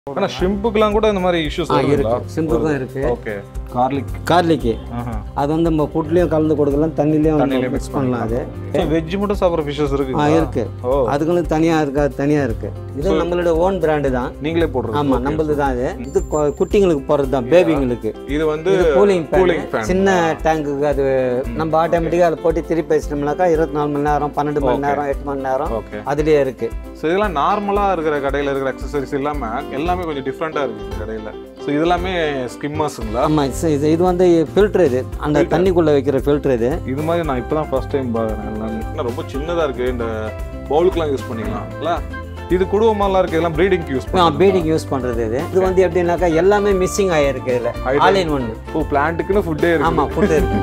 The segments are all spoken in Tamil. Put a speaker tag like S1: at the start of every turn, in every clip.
S1: ஆனா ஷிம்புக்குலாம் கூட இந்த மாதிரி இஷ்யூஸ்
S2: ஆ இருக்கு சிம்பிளுக்கும் இருக்கு
S1: ஓகே கார்லிக்
S2: கார்லிக்கு அது வந்து நம்ம ஃபுட்லேயும் கலந்து கொடுக்கலாம் தண்ணிலையும்
S1: தண்ணியிலயும்
S2: மிக்ஸ் பண்ணலாம் அது
S1: வெஜ் மட்டும் சாப்பிட்ற ஃபிஷஸ் இருக்கு
S2: ஆ இருக்கு
S1: ஓ
S2: அதுக்குன்னு தனியாக இருக்கா தனியாக இருக்கு இது நம்மளோட ஓன் பிராண்டு தான்
S1: நீங்களே போடுறது
S2: ஆமாம் நம்மளது தான் இது இது கொ- குட்டிங்களுக்கு போகிறது தான் பேபிங்களுக்கு
S1: இது வந்து
S2: கூலிங்
S1: கூலிங்
S2: ஃபேன்
S1: ஃபேன்
S2: சின்ன டேங்குக்கு அது நம்ம ஆட்டோமேட்டிக்காக அதை போட்டு திருப்பி வச்சிட்டோம்னாக்கா இருபத்தி நாலு மணி நேரம் பன்னெண்டு மணி நேரம் எட்டு மணி நேரம்
S1: ஓகே
S2: அதுலேயே இருக்கு
S1: ஸோ இதெல்லாம் நார்மலா இருக்கிற கடையில இருக்கிற அக்சசரிஸ் இல்லாம எல்லாமே கொஞ்சம் டிஃப்ரெண்டா இருக்கு இந்த கடையில ஸோ இதெல்லாமே ஸ்கிம்மர்ஸுங்களா
S2: ஆமாம் இது இது வந்து ஃபில்டர் இது அந்த தண்ணிக்குள்ளே வைக்கிற ஃபில்டர் இது
S1: இது மாதிரி நான் இப்பதான் ஃபர்ஸ்ட் டைம் பார்க்குறேன் எல்லாமே என்ன ரொம்ப சின்னதா இருக்கு இந்த பவுலுக்குலாம் யூஸ் பண்ணிக்கலாம்ல இது குடும்பமாலாம் இருக்கு இதெல்லாம் ப்ரீடிங்க்கு யூஸ் பண்ணலாம்
S2: பீடிங் யூஸ் பண்ணுறது இது இது வந்து எப்படின்னாக்கா எல்லாமே மிஸ்ஸிங் ஆகிருக்கு இதில் ஆல் இன் ஒன்
S1: ஓ பிளான்ட்டுக்குன்னு ஃபுட்டே இருக்கு
S2: ஆமாம் ஃபுட்டு இருக்கு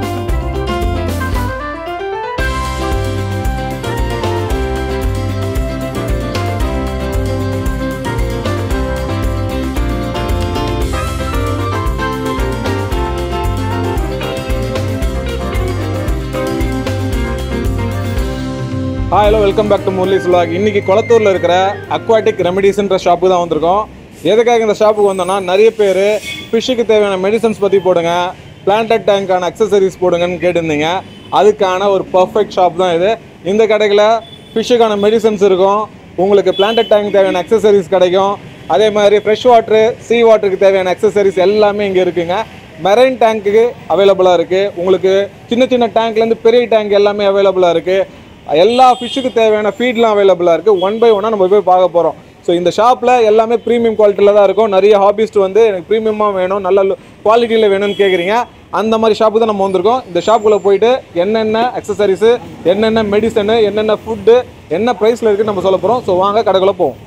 S1: hi hello welcome back to Murali's vlog இன்னைக்கு குளத்தூரில் இருக்கிற அக்வாட்டிக் ரெமடிஸ்ன்ற ஷாப்பு தான் வந்திருக்கோம் எதுக்காக இந்த ஷாப்புக்கு வந்தோம்னா நிறைய பேர் ஃபிஷ்ஷுக்கு தேவையான மெடிசன்ஸ் பற்றி போடுங்க பிளான்டட் டேங்க்கான அக்சசரிஸ் போடுங்கன்னு கேட்டிருந்தீங்க அதுக்கான ஒரு பர்ஃபெக்ட் ஷாப் தான் இது இந்த கடையில் ஃபிஷ்ஷுக்கான மெடிசன்ஸ் இருக்கும் உங்களுக்கு பிளான்டட் டேங்க் தேவையான அக்சசரிஸ் கிடைக்கும் அதே மாதிரி ஃப்ரெஷ் வாட்ரு சீ வாட்டருக்கு தேவையான அக்சசரிஸ் எல்லாமே இங்கே இருக்குங்க மெரைன் டேங்க்கு அவைலபிளாக இருக்குது உங்களுக்கு சின்ன சின்ன டேங்க்லேருந்து பெரிய டேங்க் எல்லாமே அவைலபிளாக இருக்குது எல்லா ஃபிஷ்ஷுக்கு தேவையான ஃபீட்லாம் அவைலபிளாக இருக்குது ஒன் பை ஒன்னாக நம்ம போய் பார்க்க போகிறோம் ஸோ இந்த ஷாப்பில் எல்லாமே ப்ரீமியம் குவாலிட்டியில் தான் இருக்கும் நிறைய ஹாபிஸ்ட் வந்து எனக்கு ப்ரீமியமாக வேணும் நல்ல குவாலிட்டியில் வேணும்னு கேட்குறீங்க அந்த மாதிரி ஷாப்புக்கு தான் நம்ம வந்திருக்கோம் இந்த ஷாப்புக்குள்ளே போயிட்டு என்னென்ன அக்சசரிஸு என்னென்ன மெடிசனு என்னென்ன ஃபுட்டு என்ன ப்ரைஸில் இருக்குன்னு நம்ம சொல்ல போகிறோம் ஸோ வாங்க கடைக்குள்ளே போவோம்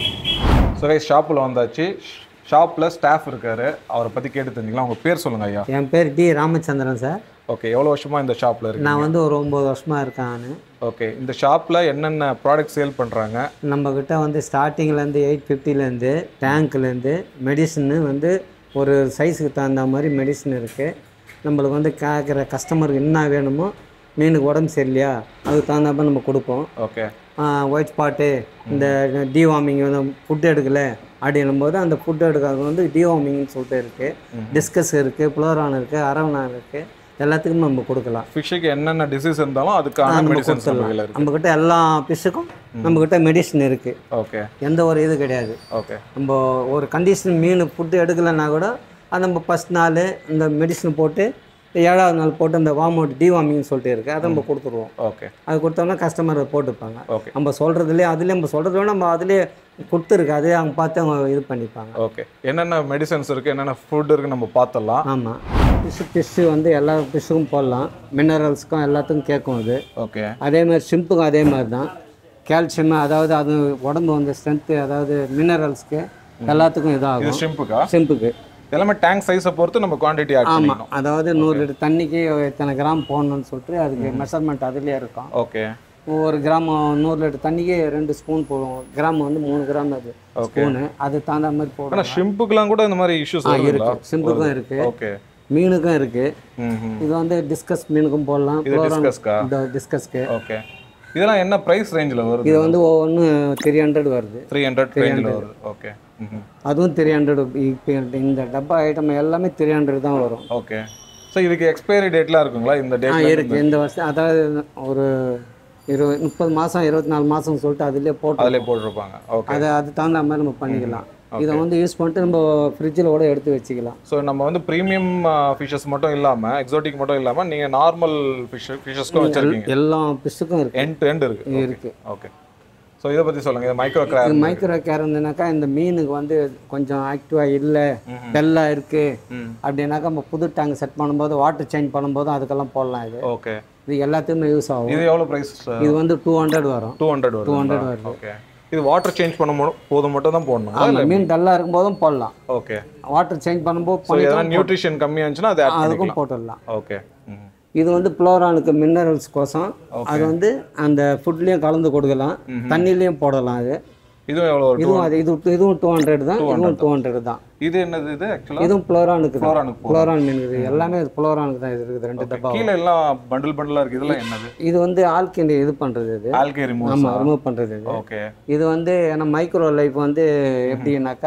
S1: ஸோ கை ஷாப்பில் வந்தாச்சு ஷாப்பில் ஸ்டாஃப் இருக்காரு அவரை பற்றி கேட்டு தெரிஞ்சுக்கலாம் உங்கள் பேர் சொல்லுங்கள் ஐயா
S2: என் பேர் டி ராமச்சந்திரன் சார்
S1: ஓகே எவ்வளோ வருஷமாக இந்த ஷாப்பில் இருக்கு
S2: நான் வந்து ஒரு ஒம்பது வருஷமாக இருக்கேன் நான்
S1: ஓகே இந்த ஷாப்பில் என்னென்ன ப்ராடக்ட் சேல் பண்ணுறாங்க
S2: நம்மக்கிட்ட வந்து ஸ்டார்டிங்லேருந்து எயிட் ஃபிஃப்டிலேருந்து டேங்க்லேருந்து மெடிசனு வந்து ஒரு சைஸுக்கு தகுந்த மாதிரி மெடிசன் இருக்குது நம்மளுக்கு வந்து கேட்குற கஸ்டமருக்கு என்ன வேணுமோ மீனுக்கு உடம்பு சரியில்லையா அதுக்கு தகுந்தாப்ப நம்ம கொடுப்போம்
S1: ஓகே
S2: ஒயிட் ஸ்பாட்டு இந்த டிவார்மிங் வந்து ஃபுட் எடுக்கல அப்படின்னும் போது அந்த ஃபுட் எடுக்கிறது வந்து டிவார்மிங்னு சொல்லிட்டு இருக்குது டிஸ்கஸ் இருக்குது புளோரான் இருக்குது அரவணான் இருக்குது எல்லாத்துக்கும் நம்ம கொடுக்கலாம்
S1: ஃபிஷ்ஷுக்கு என்னென்ன டிசீஸ் இருந்தாலும் அதுக்கான மெடிசன்ஸ் நம்ம கையில் இருக்கு
S2: நம்மக்கிட்ட எல்லா ஃபிஷ்ஷுக்கும் நம்மக்கிட்ட மெடிசன் இருக்குது
S1: ஓகே
S2: எந்த ஒரு இது கிடையாது
S1: ஓகே
S2: நம்ம ஒரு கண்டிஷன் மீன் ஃபுட்டு எடுக்கலைன்னா கூட அது நம்ம ஃபஸ்ட் நாள் இந்த மெடிசன் போட்டு ஏழாவது நாள் போட்டு அந்த வார்ம் அவுட் டிவார்மிங்னு சொல்லிட்டு இருக்குது அதை நம்ம கொடுத்துருவோம்
S1: ஓகே
S2: அது கொடுத்தோம்னா கஸ்டமர் போட்டுப்பாங்க
S1: ஓகே
S2: நம்ம சொல்கிறதுலேயே அதுலேயே நம்ம சொல்கிறத விட நம்ம அதுலேயே கொடுத்துருக்கு அதே அவங்க பார்த்து அவங்க இது பண்ணிப்பாங்க
S1: ஓகே என்னென்ன மெடிசன்ஸ் இருக்குது என்னென்ன ஃபுட் இருக்குது நம்ம பார்த்துடலாம்
S2: ஆமாம் ஃபிஷ்ஷு ஃபிஷ்ஷு வந்து எல்லா ஃபிஷ்ஷுக்கும் போடலாம் மினரல்ஸ்க்கும் எல்லாத்துக்கும் கேட்கும் அது
S1: ஓகே
S2: அதே மாதிரி ஷிம்புக்கும் அதே மாதிரி தான் கால்சியம் அதாவது அது உடம்பு வந்து ஸ்ட்ரென்த்து அதாவது மினரல்ஸ்க்கு எல்லாத்துக்கும்
S1: இது
S2: இதாகும்
S1: ஷிம்புக்கா
S2: ஷிம்புக்கு
S1: எல்லாமே டேங்க் சைஸை பொறுத்து நம்ம குவான்டிட்டி ஆட்
S2: ஆமாம்
S1: பண்ணிக்கணும்
S2: அதாவது நூறு லிட்டர் தண்ணிக்கு இத்தனை கிராம் போடணும்னு சொல்லிட்டு அதுக்கு மெஷர்மெண்ட் அதுலேயே இருக்கும்
S1: ஓகே
S2: ஒரு கிராம் நூறு லிட்டர் தண்ணிக்கு ரெண்டு ஸ்பூன் போடுவோம் கிராம் வந்து மூணு கிராம் அது ஸ்பூனு அது தகுந்த மாதிரி போடணும்
S1: ஆனால் ஷிம்புக்கெலாம் கூட இந்த மாதிரி இஷ்யூஸ்
S2: ஆ
S1: இருக்குங்களா
S2: இருக்கு சிம்புக்கும் இருக்கு
S1: ஓகே
S2: மீனுக்கும் இருக்கு
S1: ம் ம்
S2: இது வந்து டிஸ்கஸ் மீனுக்கும் போடலாம்
S1: இது டிஸ்கஸ்க்கா
S2: இந்த டிஸ்கஸ்க்கு
S1: ஓகே இதெல்லாம் என்ன ப்ரைஸ் ரேஞ்சில் வருது
S2: இது வந்து ஒவ்வொன்று த்ரீ ஹண்ட்ரட் வருது
S1: த்ரீ ஹண்ட்ரட் ரேஞ்சில் வருது ஓகே ம்
S2: அதுவும் த்ரீ ஹண்ட்ரட் இப்போ இந்த டப்பா ஐட்டம் எல்லாமே த்ரீ ஹண்ட்ரட் தான் வரும்
S1: ஓகே ஸோ இதுக்கு எக்ஸ்பைரி டேட்லாம் இருக்குங்களா இந்த
S2: ஆ
S1: டேட்
S2: இருக்கு இந்த வருஷம் அதாவது ஒரு இருபது முப்பது மாதம் இருபத்தி நாலு மாதம் சொல்லிட்டு அதுலேயே போட்டு
S1: அதிலே போட்டிருப்பாங்க ஓகே
S2: அதை அது தகுந்த மாதிரி நம்ம பண்ணிக்கலாம் இதை வந்து யூஸ் பண்ணிட்டு நம்ம ஃப்ரிட்ஜில் கூட எடுத்து வச்சுக்கலாம்
S1: ஸோ நம்ம வந்து ப்ரீமியம் ஃபிஷஸ் மட்டும் இல்லாமல் எக்ஸாட்டிக் மட்டும் இல்லாமல் நீங்கள் நார்மல் ஃபிஷ் ஃபிஷஸ்க்கும் வச்சுருக்கீங்க
S2: எல்லா ஃபிஷ்ஷுக்கும் இருக்கு
S1: எண்ட் டு எண்ட் இருக்கு
S2: இருக்கு
S1: ஓகே ஸோ இதை பற்றி சொல்லுங்கள் இது மைக்ரோ கிராப்
S2: இது மைக்ரோ கேர் இருந்ததுனாக்கா இந்த மீனுக்கு வந்து கொஞ்சம் ஆக்டிவாக இல்லை டல்லாக இருக்குது
S1: ம்
S2: அப்படின்னாக்கா நம்ம புது டேங்க் செட் பண்ணும்போது வாட்டர் சேஞ்ச் பண்ணும்போது அதுக்கெல்லாம் போடலாம் இது
S1: ஓகே
S2: இது எல்லாத்துக்குமே யூஸ் ஆகும்
S1: இது எவ்வளோ ப்ரைஸ்
S2: இது வந்து டூ ஹண்ட்ரட் வரும்
S1: டூ ஹண்ட்ரட் வரும்
S2: 200 வருது.
S1: ஓகே இது வாட்டர் சேஞ்ச் பண்ண மு- போது மட்டும் தான் போடணும்
S2: ஆமாம் மீன் டல்லாக இருக்கும்போதும் போடலாம்
S1: ஓகே
S2: வாட்டர் சேஞ்ச் பண்ணும்போது
S1: ஸோ எதனா நியூட்ரிஷன் கம்மியாக இருந்துச்சுன்னா அதை ஆட்
S2: அதுக்கும்
S1: பண்ணிக்கலாம்
S2: போட்டுடலாம்
S1: ஓகே ம்
S2: இது வந்து புளோரானுக்கு மினரல்ஸ் கோசம் அது வந்து அந்த ஃபுட்லேயும் கலந்து கொடுக்கலாம் தண்ணிலையும் போடலாம் அது
S1: இதுவும் எவ்வளோ வரும்
S2: இதுவும் அது இது இதுவும் டூ ஹண்ட்ரட் தான் இதுவும் டூ ஹண்ட்ரட் தான்
S1: இது என்னது இது ஆக்சுவலாக
S2: இதுவும் புளோரானுக்கு தான்
S1: குளோரானுக்கு போகும்
S2: புளோரான் மீன் இருக்குது எல்லாமே புளோரானுக்கு தான் இது இருக்குது ரெண்டு டப்பா
S1: கீழே எல்லாம் பண்டில் பண்டிலாக இருக்குது இதெல்லாம் என்னது
S2: இது வந்து ஆல்கிண்டி இது பண்ணுறது இது
S1: ஆல்கே ரிமூவ்
S2: ஆமாம் ரிமூவ் பண்ணுறது இது
S1: ஓகே
S2: இது வந்து ஏன்னா மைக்ரோ லைஃப் வந்து எப்படின்னாக்கா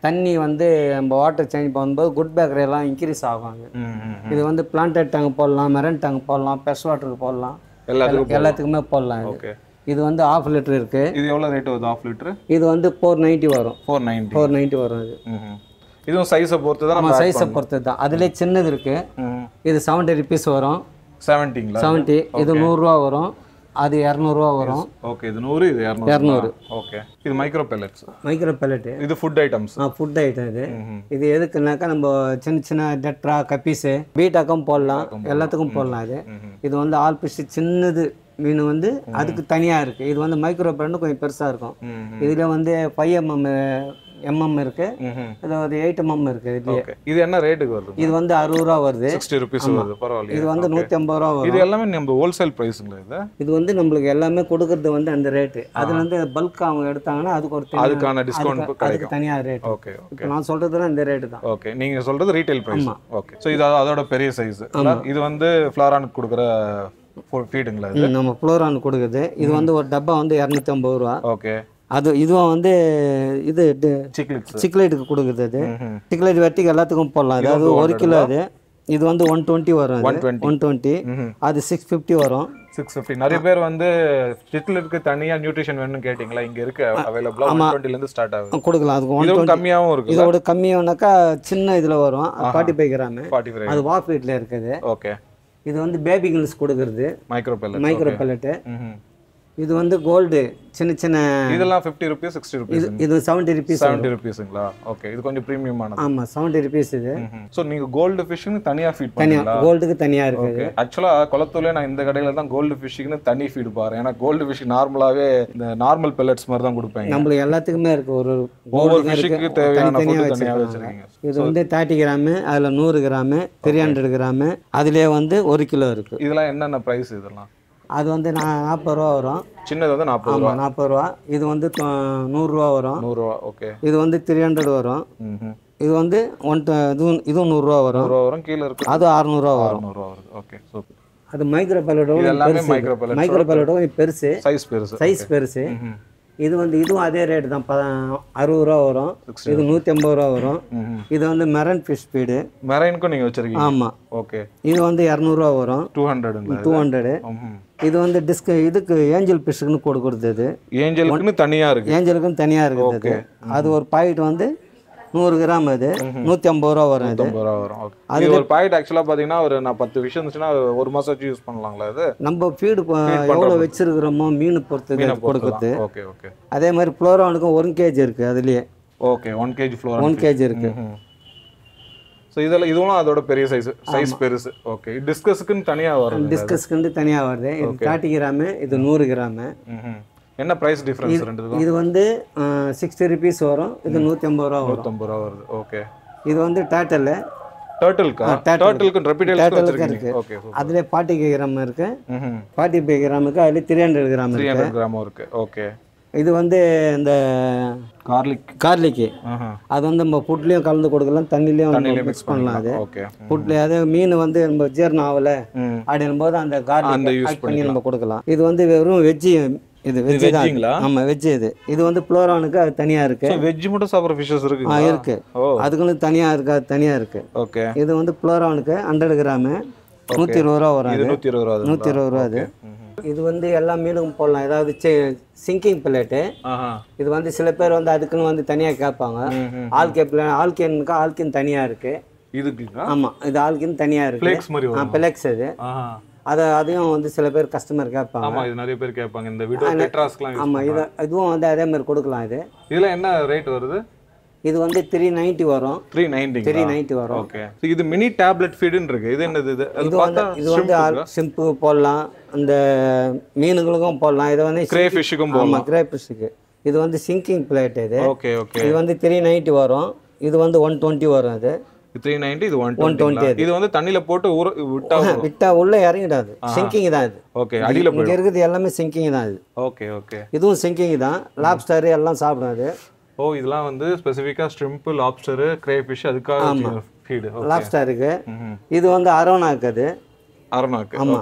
S2: தண்ணி வந்து நம்ம வாட்டர் சேஞ்ச் பண்ணும்போது குட் பேக்கரி எல்லாம் இன்க்ரீஸ் ஆகும்
S1: ம் ம்
S2: இது வந்து பிளான்டட் டேங்க் போடலாம் மெரன் டேங்க் போடலாம் பெஸ் வாட்டருக்கு போடலாம்
S1: எல்லாத்துக்கும்
S2: எல்லாத்துக்குமே போடலாம் இது
S1: ஓகே
S2: இது வந்து ஆஃப் லிட்டர் இருக்கு
S1: இது எவ்வளோ ரேட் வருது ஆஃப் லிட்டரு
S2: இது வந்து ஃபோர் நைன்ட்டி வரும்
S1: ஃபோர் நைன்ட்டி
S2: ஃபோர் நைன்ட்டி வரும் இது
S1: ம் இதுவும் சைஸை பொறுத்து தான்
S2: நம்ம
S1: நம்ம
S2: சைஸை பொறுத்து தான் அதுலேயே சின்னது இருக்கு
S1: ம்
S2: இது செவன்ட்டி ருபீஸ் வரும்
S1: செவன்ட்டிங்களா
S2: செவன்ட்டி இது நூறுரூவா வரும் அது இரநூறுவா வரும்
S1: ஓகே இது நூறு இது இரநூறு
S2: இரநூறு.
S1: ஓகே இது மைக்ரோ பெல்லட்ஸ்
S2: மைக்ரோ பெல்லட்டு
S1: இது ஃபுட் ஐட்டம்ஸ்
S2: ஃபுட் ஐட்டம் இது இது எதுக்குனாக்கா நம்ம சின்ன சின்ன டெட்ரா கப்பீஸு பீட்டாக்கும் போடலாம் எல்லாத்துக்கும் போடலாம் இது இது வந்து ஆல் பிஷ் சின்னது மீன் வந்து அதுக்கு தனியாக இருக்குது இது வந்து மைக்ரோ பெல்லட் கொஞ்சம் பெருசாக இருக்கும் இதில் வந்து ஃபைவ் எம்எம் எம்எம் இருக்குது இதில் ஒரு எயிட் எம்எம் இருக்குது இதுலேயே
S1: ஓகே இது என்ன ரேட்டுக்கு வருது
S2: இது வந்து அறுபது ரூபா வருது
S1: சிக்ஸ்டி ருபீஸ் வருது பரவாயில்லையே
S2: இது வந்து நூற்றி ஐம்பது ரூபா வரும்
S1: இது எல்லாமே நம்ம ஹோல்சேல் ப்ரைஸுங்களா இது
S2: இது வந்து நம்மளுக்கு எல்லாமே கொடுக்கறது வந்து அந்த ரேட்டு அதுல வந்து பல்க் அவங்க எடுத்தாங்கன்னா அதுக்கு ஒரு தனியா-
S1: அதுக்கான டிஸ்கவுண்ட்
S2: அதுக்கு- அதுக்கு தனியாக ரேட்
S1: ஓகே ஓகே
S2: இப்போ நான் சொல்றதுலாம் இந்த ரேட்டு தான்
S1: ஓகே நீங்க சொல்றது ரீட்டைல் பிரைஸ் ஓகே ஸோ இது அத- அதோட பெரிய சைஸ் இது வந்து ஃப்ளாரானுக்கு கொடுக்குற ஃபீடுங்களா இது
S2: ம், நம்ம ஃப்ளோரான் கொடுக்குது இது வந்து ஒரு டப்பா வந்து இரநூத்தி ஐம்பது ரூபா
S1: ஓகே
S2: அது இதுவும் வந்து இது
S1: சிக்லிக்ஸ்
S2: சிக்லேட்டுக்கு கொடுக்குது அது சிக்லேட் வெட்டிக்கு எல்லாத்துக்கும் போடலாம் அது அது ஒரு கிலோ அது இது வந்து ஒன் டுவெண்ட்டி வரும் அது
S1: 120.
S2: ஒன் டுவெண்ட்டி அது சிக்ஸ் ஃபிஃப்டி வரும்
S1: சிக்ஸ் ஃபிஃப்டி நிறைய பேர் வந்து சிக்லிக்கு தனியா நியூட்ரிஷன் வேணும்னு கேட்டிங்களா இங்க இருக்கு அவைலபிளா ஒன் டுவெண்ட்டிலேருந்து ஸ்டார்ட் ஆகுது
S2: கொடுக்கலாம் அதுக்கு ஒன்
S1: இதுவும் கம்மியாகவும் இருக்கு
S2: இதோட கம்மியானாக்கா சின்ன இதில் வரும் forty five gram
S1: forty five
S2: அது வாஃப் வீட்டில் இருக்குது
S1: ஓகே
S2: இது வந்து பேபி கில்ஸ் கொடுக்குறது
S1: மைக்ரோ பெல்லட்
S2: மைக்ரோ பெல்லட்டு இது வந்து கோல்டு சின்ன சின்ன
S1: இதெல்லாம் ஃபிஃப்டி ருபீஸ் சிக்ஸ்டி ருபீஸ்
S2: இது இது செவன்ட்டி ருபீஸ்
S1: செவன்ட்டி ருபீஸுங்களா ஓகே இது கொஞ்சம் ப்ரீமியமானது
S2: ஆமாம் செவன்ட்டி ருபீஸ் இது
S1: ஸோ நீங்க கோல்டு ஃபிஷ்ஷுன்னு தனியா ஃபீட்
S2: தனியாக
S1: பண்ணுவீங்களா
S2: கோல்டுக்கு தனியாக இருக்குது
S1: ஓகே ஆக்சுவலா குளத்தூர்ல நான் இந்த கடையில தான் கோல்டு ஃபிஷ்ஷுக்குன்னு தனி ஃபீடு பாரு ஏன்னா கோல்டு ஃபிஷ் நார்மலாவே இந்த நார்மல் பெல்லட்ஸ் மாதிரி தான் கொடுப்பாங்க
S2: நம்மளுக்கு எல்லாத்துக்குமே இருக்குது ஒரு
S1: ஒவ்வொரு
S2: கோல்டுக்கு
S1: ஃபிஷ்ஷுக்கு
S2: இருக்குது
S1: தேவையான
S2: தனித்தனியாக
S1: ஃபுட் தனியாக
S2: வச்சுருக்காங்க
S1: வச்சிருக்கீங்க
S2: இது வந்து தேர்ட்டி கிராமு அதில் நூறு கிராமு த்ரீ ஹண்ட்ரட் கிராமு அதுலேயே வந்து ஒரு கிலோ இருக்குது
S1: இதெல்லாம் என்னென்ன ப்ரைஸ் இதெல்லாம்
S2: அது வந்து நான் நாற்பது ரூபா வரும்
S1: சின்னது வந்து நாற்பது ரூபா
S2: ஆமாம் நாற்பது ரூபா இது வந்து தொ- நூறுரூவா வரும்
S1: நூறுரூவா ஓகே
S2: இது வந்து த்ரீ ஹண்ட்ரட் வரும்
S1: ம்
S2: இது வந்து ஒன் இதுவும் இதுவும் நூறுரூவா வரும்
S1: நூறுரூவா வரும் கீழே இருக்கு
S2: அது அறநூறுவா வரும்
S1: அறுநூறுவா வருது ஓகே சூப்பர்
S2: அது மைக்ரோ பல்லட்டோட
S1: இது எல்லாமே மைக்ரோ பெல்லட்
S2: மைக்ரோ பல்லட்டோட கொஞ்சம் பெருசு
S1: சைஸ் பெருசு
S2: சைஸ் பெருசு
S1: ம்ஹும்.
S2: இது வந்து இதுவும் அதே ரேட் தான் ப அறுபது ரூபா வரும் இது நூற்றி ஐம்பது ரூபா வரும்
S1: ம்ஹும்.
S2: இது வந்து மெரன் ஃபிஷ் ஃபீடு
S1: மெரைனுக்கும் நீங்க வச்சிருக்கீங்க
S2: ஆமாம்
S1: ஓகே
S2: இது வந்து இரநூறுவா வரும்
S1: டூ ஹண்ட்ரடுங்களா
S2: டூ ஹண்ட்ரடு இது வந்து டிஸ்க் இதுக்கு ஏஞ்சல் ஃபிஷ்ஷுக்குன்னு கொடுக்குறது இது
S1: ஏஞ்சலுக்குன்னு தனியா இருக்கு
S2: ஏஞ்சலுக்குன்னு தனியாக இருக்குது அது அது ஒரு பாக்கெட் வந்து நூறு கிராம் அது நூற்றி ஐம்பது ரூபா வரும் இது
S1: ஐம்பது ரூபா வரும் ஓகே இது ஒரு பாக்கெட் ஆக்சுவலா பாத்தீங்கன்னா ஒரு நான் பத்து விஷயம் இருந்துச்சுன்னா ஒரு மாசம் வச்சு யூஸ் பண்ணலாங்களா இது
S2: நம்ம ஃபீடு எவ்வளோ வச்சிருக்கிறோமோ மீன் பொறுத்து இது கொடுக்குறது
S1: ஓகே ஓகே
S2: அதே மாதிரி ஃப்ளோரானுக்கும் ஒன் கேஜி இருக்குது அதுலேயே
S1: okay one KG flour
S2: one KG இருக்குது
S1: ஸோ இதெல்லாம் இதுவும் அதோட பெரிய சைஸ் சைஸ் பெருசு ஓகே டிஸ்கஸுக்குன்னு தனியா வரும்
S2: டிஸ்கஸ்க்கு தனியாக வருது இது தேர்ட்டி கிராமு இது நூறு கிராமு
S1: ம்ஹும். என்ன பிரைஸ் டிஃபரன்ஸ் ரெண்டுக்கும்
S2: இது வந்து சிக்ஸ்டி ருபீஸ் வரும் இது நூற்றி ஐம்பது ரூபா வரும்
S1: நூற்றம்பது ரூபா வருது ஓகே
S2: இது வந்து டேட்டலு
S1: டர்ட்டில்க்கா டர்ட்டிலுக்கு ரெப்பிடேல்ஸ்க்கு
S2: டேட்டலுக்கு
S1: வச்சிருக்கீங்க
S2: இருக்கு
S1: ஓகே
S2: அதுலேயே ஃபார்ட்டி கிராம் இருக்கு
S1: ம்
S2: ஃபார்ட்டி ஃபைவ் கிராமுக்கு அதுலேயே த்ரீ ஹண்ட்ரட் கிராம்
S1: த்ரீ
S2: இருக்கு
S1: ஹண்ட்ரட் கிராமும் இருக்கு ஓகே
S2: இது வந்து இந்த
S1: கார்லிக்
S2: கார்லிக்கு
S1: ஆஹா
S2: அது வந்து நம்ம ஃபுட்லேயும் கலந்து கொடுக்கலாம் தண்ணிலையும்
S1: தண்ணியில
S2: மிக்ஸ் பண்ணலாம் அது
S1: ஓகே
S2: ஃபுட்ல அதே மீன் வந்து நம்ம ஜீரணம் ஆகலை
S1: ம்
S2: அப்படின்னும் போது அந்த
S1: அந்த
S2: கார்லிக்
S1: use
S2: ஆட் பண்ணி நம்ம கொடுக்கலாம் இது வந்து வெறும் வெஜ்ஜி இது வெஜ்ஜி தான்
S1: வெஜ்ஜிங்களா
S2: ஆமாம் வெஜ்ஜி இது இது வந்து ப்ளோரானுக்கு அது தனியாக இருக்கு
S1: வெஜ் மட்டும் சாப்பிட்ற ஃபிஷஸ்
S2: ஆ
S1: இருக்கு
S2: இருக்கு
S1: ஓ
S2: அதுக்குன்னு தனியாக இருக்கு அது தனியாக இருக்கு
S1: ஓகே
S2: இது வந்து ப்ளோரானுக்கு ஹண்ட்ரட் கிராமு நூற்றி இருபது ரூபா வரும்
S1: இது
S2: அது
S1: நூற்றி இருபது ரூபா
S2: நூற்றி இருபது ரூபா அது இது வந்து எல்லா மீனுக்கும் போடலாம் ஏதாவது சிங்கிங் பிளேட்டு
S1: ஆஹா
S2: இது வந்து சில பேர் வந்து அதுக்குன்னு வந்து தனியாக கேட்பாங்க
S1: ம், ம்.
S2: ஆல்கே பிளே ஆல்கேனுக்கு ஆல்கின் தனியாக இருக்கு
S1: இதுக்குங்களா
S2: ஆமாம் இது ஆல்கின் தனியாக இருக்கு
S1: ஃப்ளேக்ஸ் மாதிரி
S2: ஆ
S1: வரும்
S2: பிளெக்ஸ் அது
S1: ஆஹா
S2: அதை அதையும் வந்து சில பேர் கஸ்டமர் கேட்பாங்க
S1: ஆமா இது நிறைய பேர் கேட்பாங்க இந்த வீடியோ டெட்ராஸ்க்குலாம் use
S2: ஆமாம் இதை இதுவும் வந்து அதே மாதிரி கொடுக்கலாம் இது
S1: இதுல என்ன ரேட் வருது
S2: இது வந்து த்ரீ நைன்ட்டி வரும்
S1: த்ரீ நைன்டி
S2: த்ரீ நைன்ட்டி வரும்
S1: ஓகே இது மினி டேப்லெட் ஃபீடுன்னு இருக்கு இது என்னது இது அது
S2: இது வந்து
S1: பார்த்தா
S2: இது வந்து சிம்பு போடலாம் அந்த மீனுங்களுக்கும் போடலாம் இதை வந்து
S1: கிரே ஃபிஷ்ஷுக்கும் போகலாம்
S2: ஆமாம் கிரே ஃபிஷ்ஷுக்கு இது வந்து சிங்கிங் பிளேட் இது
S1: ஓகே ஓகே
S2: இது வந்து த்ரீ நைன்ட்டி வரும் இது வந்து ஒன் டுவெண்ட்டி வரும் அது
S1: த்ரீ நைன்டி இது ஒன்
S2: 120
S1: டுவெண்ட்டி இது வந்து தண்ணியில போட்டு ஊற விட்டா
S2: விட்டா உள்ள இறங்கிடாது சிங்கிங் தான் இது
S1: ஓகே அடியில
S2: இங்க
S1: போயிடும்
S2: இருக்குது எல்லாமே சிங்கிங் தான் இது
S1: ஓகே ஓகே
S2: இதுவும் சிங்கிங் தான் லாப்ஸ்டர் எல்லாம் சாப்பிடும் அது
S1: ஓ இதெல்லாம் வந்து ஸ்பெசிஃபிக்கா ஷ்ரிம்ப் லாப்ஸ்டர் கிரே ஃபிஷ் அதுக்காக ஃபீடு
S2: லாப்ஸ்டருக்கு இது வந்து அரோனாக்கு அது
S1: அரணாக்கு ஓகே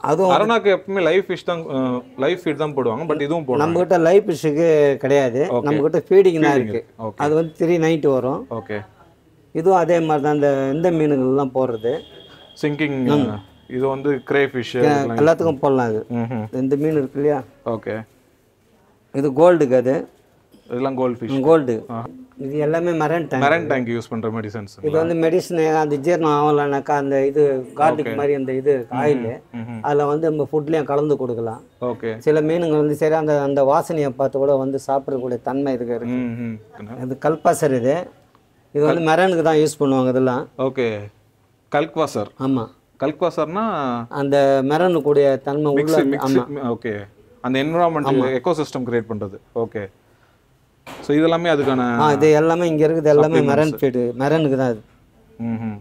S2: அதுவும்
S1: அரணாக்கு எப்பவுமே லைஃப் ஃபிஷ் தான் லைஃப் ஃபீட் தான் போடுவாங்க பட் இதுவும் போடுவாங்க
S2: நம்மக்கிட்ட லைஃப் ஃபிஷ்ஷுக்கு கிடையாது
S1: Okay.
S2: நம்மக்கிட்ட ஃபீடிங் தான் இருக்குது
S1: ஓகே
S2: அது வந்து த்ரீ நைன்ட்டி வரும்
S1: ஓகே
S2: இதுவும் அதே மாதிரி தான் இந்த இந்த மீனுங்கள்லாம் போடுறது
S1: சிங்கிங் இது வந்து கிரே ஃபிஷ்
S2: எல்லாத்துக்கும் போடலாம் இது
S1: ம்
S2: இந்த மீன் இருக்கு இல்லையா
S1: ஓகே
S2: இது கோல்டுக்கு அது
S1: இதெல்லாம் கோல்ட் ஃபிஷ்
S2: கோல்டு இது எல்லாமே marine tank
S1: marine tank use பண்ற மெடிசன்ஸ்
S2: இது வந்து மெடிசன் அந்த ஜீரணம் ஆகலைனாக்கா அந்த இது கார்லிக் மாதிரி அந்த இது ஆயில்
S1: ம்ஹும்.
S2: அதில் வந்து நம்ம ஃபுட்லேயும் கலந்து கொடுக்கலாம்
S1: ஓகே
S2: சில மீனுங்க வந்து சரி அந்த அந்த வாசனையை பார்த்து கூட வந்து சாப்பிடக்கூடிய தன்மை இருக்கு இருக்கு
S1: ம் ம்
S2: இது கல்பாசர் இது இது வந்து மெரனுக்கு தான் யூஸ் பண்ணுவாங்க இதெல்லாம்
S1: ஓகே கல்க்வாசர்
S2: ஆமாம்
S1: கல்க்வாசர்னா
S2: அந்த மெரனு கூடிய தன்மை உள்ள
S1: மிக்ஸ் மிக்ஸ் ஓகே அந்த என்விரான்மெண்ட் எக்கோசிஸ்டம் கிரியேட் பண்றது ஓகே ஸோ இதெல்லாமே அதுக்கான
S2: ஆ இது எல்லாமே இங்கே இருக்குது எல்லாமே மெரன் ஃபீடு மெரனுக்கு தான் இது
S1: ம்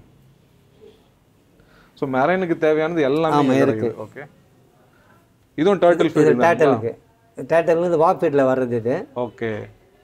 S1: ஸோ மெரைனுக்கு தேவையானது எல்லாமே இருக்கு ஓகே இதுவும் டர்ட்டில்
S2: இது
S1: ஃபீட்
S2: டேட்டலுக்கு டேட்டல் இது வா ஃபீட்டில் வர்றது இது
S1: ஓகே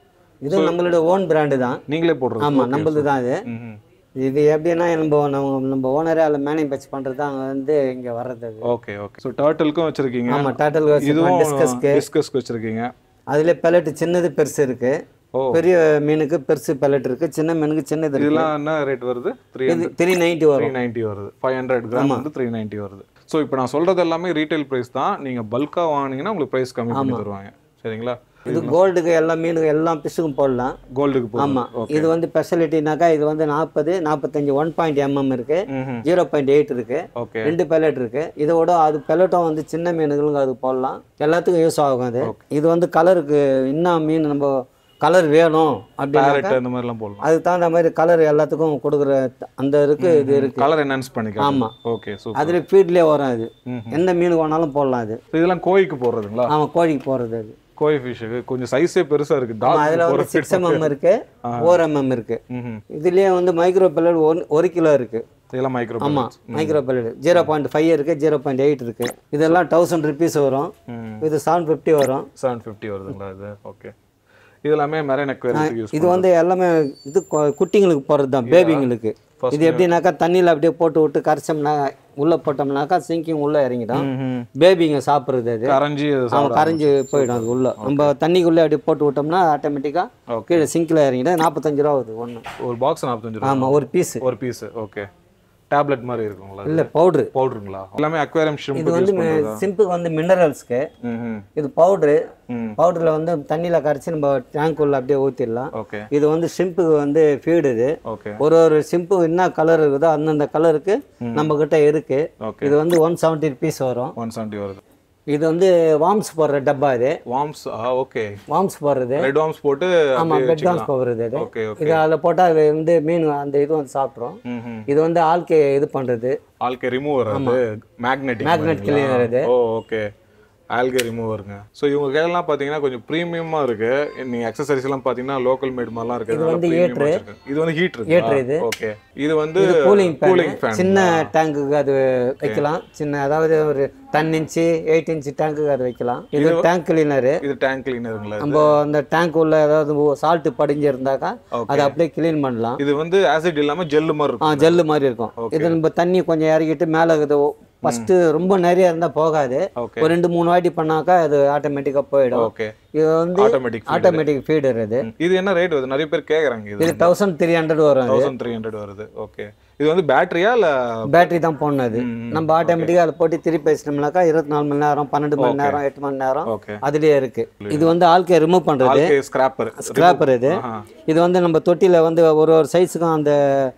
S2: இது நம்மளோட ஓன் பிராண்டு தான்
S1: நீங்களே போடுறது
S2: ஆமாம் நம்மளது தான் இது
S1: ம்
S2: இது எப்படின்னா நம்ம நம்ம நம்ம ஓனரே அதில் மேனுஃபேக்சர் பண்ணுறது தான் அங்கே வந்து இங்கே வர்றது அது
S1: ஓகே ஓகே ஸோ டர்ட்டிலுக்கும் வச்சிருக்கீங்க
S2: ஆமாம் டேட்டல்
S1: இதுவும்
S2: டிஸ்கஸ்க்கு
S1: டிஸ்கஸ்க்கு வச்சிருக்கீங்க
S2: அதில் பெலட் சின்னது பெருசு இருக்கு
S1: ஓ.
S2: பெரிய மீனுக்கு பெருசு பெலட் இருக்கு சின்ன மீனுக்கு சின்னது இருக்கு
S1: இதெல்லாம் என்ன ரேட் வருது த்ரீ
S2: இது த்ரீ நைன்ட்டி
S1: த்ரீ
S2: வரும்
S1: நைன்ட்டி வருது ஃபைவ் ஹண்ட்ரட் கிராம் வந்து த்ரீ நைன்ட்டி வருது ஸோ இப்போ நான் சொல்றது எல்லாமே ரீட்டைல் ப்ரைஸ் தான் நீங்க பல்கா வாங்குனீங்கன்னா உங்களுக்கு ப்ரைஸ் கம்மி பண்ணி தருவாங்க சரிங்களா
S2: இது கோல்டுக்கு எல்லா மீனுக்கு எல்லா ஃபிஷ்ஷுக்கும் போடலாம்
S1: கோல்டுக்கு போகும்
S2: ஆமாம் இது வந்து ஸ்பெஷாலிட்டினாக்கா இது வந்து நாற்பது நாற்பத்தஞ்சு ஒன் பாயிண்ட் எம்எம் இருக்கு
S1: ம்
S2: ஜீரோ பாயிண்ட் எயிட் இருக்கு
S1: ஓகே
S2: ரெண்டு பெலட் இருக்கு இதோட அது பெலட்டும் வந்து சின்ன மீனுகளுக்கு அது போடலாம் எல்லாத்துக்கும் யூஸ் ஆகும் அது இது வந்து கலருக்கு இன்னும் மீன் நம்ம கலர் வேணும் அப்படின்னா
S1: பேரட் அந்த மாதிரிலாம் போடலாம்
S2: அதுக்கு தகுந்த மாதிரி கலர் எல்லாத்துக்கும் கொடுக்குற த- அந்த இருக்கு இது இருக்கு
S1: கலர் என்ஹான்ஸ் பண்ணிக்கலாம்
S2: ஆமா.
S1: ஓகே சூப்பர்
S2: அதுல ஃபீட்லேயே வரும் அது
S1: ம்ஹும்.
S2: எந்த மீன் வேணாலும் போடலாம் அது
S1: இதெல்லாம் கோழிக்கு போடுறதுங்களா
S2: ஆமாம் கோழிக்கு போடுறது அது
S1: கோழி ஃபிஷ்ஷுக்கு கொஞ்சம் சைஸே பெருசா இருக்கு
S2: ஆமா,
S1: டாக்
S2: அதுல வந்து சிக்ஸ் எம்எம் இருக்கு ஃபோர் எம்எம் இருக்கு
S1: ம்
S2: இதுலயே வந்து மைக்ரோ பெல்லட் ஒன் ஒரு கிலோ இருக்கு
S1: இதெல்லாம் மைக்ரோ
S2: ஆமா micro pellet zero point five இருக்கு ஜீரோ பாயிண்ட் எயிட் இருக்கு இதெல்லாம் தௌசண்ட் ருபீஸ் வரும்
S1: ம்
S2: இது செவன் ஃபிஃப்டி வரும்
S1: செவன் ஃபிஃப்டி வருதுங்களா இது ஓகே இது எல்லாமே மெரைன் அக்வேரியத்துக்கு யூஸ்
S2: இது வந்து எல்லாமே இது கொ- குட்டிங்களுக்கு போடுறது தான் பேபிங்களுக்கு இது எப்படின்னாக்கா தண்ணியில் அப்படியே போட்டு விட்டு கரைச்சோம்னா உள்ள போட்டோம்னாக்கா சிங்கிங் உள்ள இறங்கிடும் பேபிங்க சாப்பிட்றது அது
S1: கரைஞ்சி அது
S2: அவன் கரைஞ்சு போயிடும் அது உள்ள நம்ம தண்ணிக்குள்ளே அப்படியே போட்டு விட்டோம்னா ஆட்டோமேட்டிக்காக
S1: Okay.
S2: கீழே சிங்கில் இறங்கிடும் நாற்பத்தஞ்சு ரூபா ஆகுது ஒன்று
S1: ஒரு பாக்ஸ் நாற்பத்தஞ்சு ரூபா
S2: ஆமாம் ஒரு பீஸு
S1: ஒரு பீஸ் ஓகே டேப்லெட் மாதிரி இருக்குங்களா
S2: இல்லை பவுட்ரு
S1: பவுடருங்களா எல்லாமே அக்வேரியம்
S2: இது
S1: ஷிம்ப்
S2: வந்து சிம்பிள் வந்து மினரல்ஸ்க்கு
S1: ம்
S2: இது பவுட்ரு
S1: ம்
S2: பவுடரில் வந்து தண்ணியில் கரைச்சி நம்ம டேங்க் உள்ள அப்படியே ஊற்றிடலாம்
S1: ஓகே
S2: இது வந்து ஷிம்புக்கு வந்து ஃபீடு இது
S1: ஓகே
S2: ஒரு ஒரு ஷிம்பு என்ன கலர் இருக்குதோ அந்தந்த கலருக்கு நம்ம கிட்ட இருக்கு
S1: ஓகே
S2: இது வந்து ஒன் செவன்ட்டி ருபீஸ் வரும்
S1: ஒன் செவன்ட்டி வருது
S2: இது வந்து வார்ம்ஸ் போடுற டப்பா இது
S1: வார்ம்ஸ் ஆ ஓகே
S2: வார்ம்ஸ் போடுறது
S1: ரெட் வார்ம்ஸ் போட்டு
S2: ஆமாம் பெட் வார்ம்ஸ் போடுறது இது
S1: ஓகே ஓகே
S2: இது அதில் போட்டால் அது வந்து மீன் அந்த இது வந்து சாப்பிட்ரும்
S1: ம் ம்
S2: இது வந்து ஆல்கே இது பண்ணுறது
S1: ஆல்கே ரிமூவர் அது மேக்னெட்டிக்
S2: Magnet cleaner இது.
S1: ஓ ஓகே ஆல்கே ரிமூவருங்க ஸோ இவங்க கையெல்லாம் பார்த்தீங்கன்னா கொஞ்சம் ப்ரீமியமாக இருக்கு நீங்க அக்சசரிஸ் எல்லாம் பார்த்தீங்கன்னா லோக்கல் மேட் மாதிரிலாம் இருக்கு
S2: இது வந்து heater.
S1: இது வந்து ஹீட்
S2: Heater
S1: இருக்கு
S2: இது.
S1: ஓகே இது வந்து
S2: இது கூலிங்
S1: கூலிங்
S2: ஃபேன்
S1: ஃபேன்
S2: சின்ன டேங்குக்கு அது வைக்கலாம் சின்ன அதாவது ஒரு டென் இன்ச்சு எயிட் இன்ச்சு டேங்குக்கு அது வைக்கலாம் இது டேங்க் கிளீனரு
S1: இது டேங்க் கிளீனருங்களா
S2: நம்ம அந்த டேங்க் உள்ள ஏதாவது சால்ட் படிஞ்சு இருந்தாக்கா
S1: Okay.
S2: அதை அப்படியே க்ளீன் பண்ணலாம்
S1: இது வந்து ஆசிட் இல்லாம ஜெல்லு மாதிரி
S2: ஆ
S1: இருக்கும்
S2: ஜெல்லு மாதிரி இருக்கும் இது நம்ம தண்ணி கொஞ்சம் இறக்கிட்டு மேலே இது ஃபஸ்ட்டு ரொம்ப நிறைய இருந்தால் போகாது
S1: ஓகே
S2: ஒரு ரெண்டு மூணு வாட்டி பண்ணாக்கா அது ஆட்டோமேட்டிக்காக போயிடும்
S1: ஓகே
S2: இது வந்து
S1: ஆட்டோமேட்டிக்
S2: ஆட்டோமேட்டிக் ஃபீடர் இது
S1: இது என்ன ரேட் வருது நிறைய பேர் கேக்குறாங்க இது
S2: இது தௌசண்ட் த்ரீ ஹண்ட்ரட் வரும் அது
S1: தௌசண்ட் த்ரீ ஹண்ட்ரட் வருது ஓகே இது வந்து பேட்டரியா இல்ல
S2: பேட்டரி தான் போடணும் அது
S1: ம், ம்,
S2: நம்ம ஆட்டோமேட்டிக்காக அதை போட்டு திருப்பி வச்சிட்டோம்னாக்கா இருபத்தி நாலு மணி நேரம் பன்னெண்டு மணி நேரம் எட்டு மணி நேரம்
S1: ஓகே
S2: அதுலயே இருக்கு இது வந்து ஆல்கே ரிமூவ் பண்றது
S1: ஆல்கே ஸ்கிராப்பர்
S2: ஸ்கிராப்பர் இது இது வந்து நம்ம தொட்டியில வந்து ஒரு ஒரு சைஸுக்கும் அந்த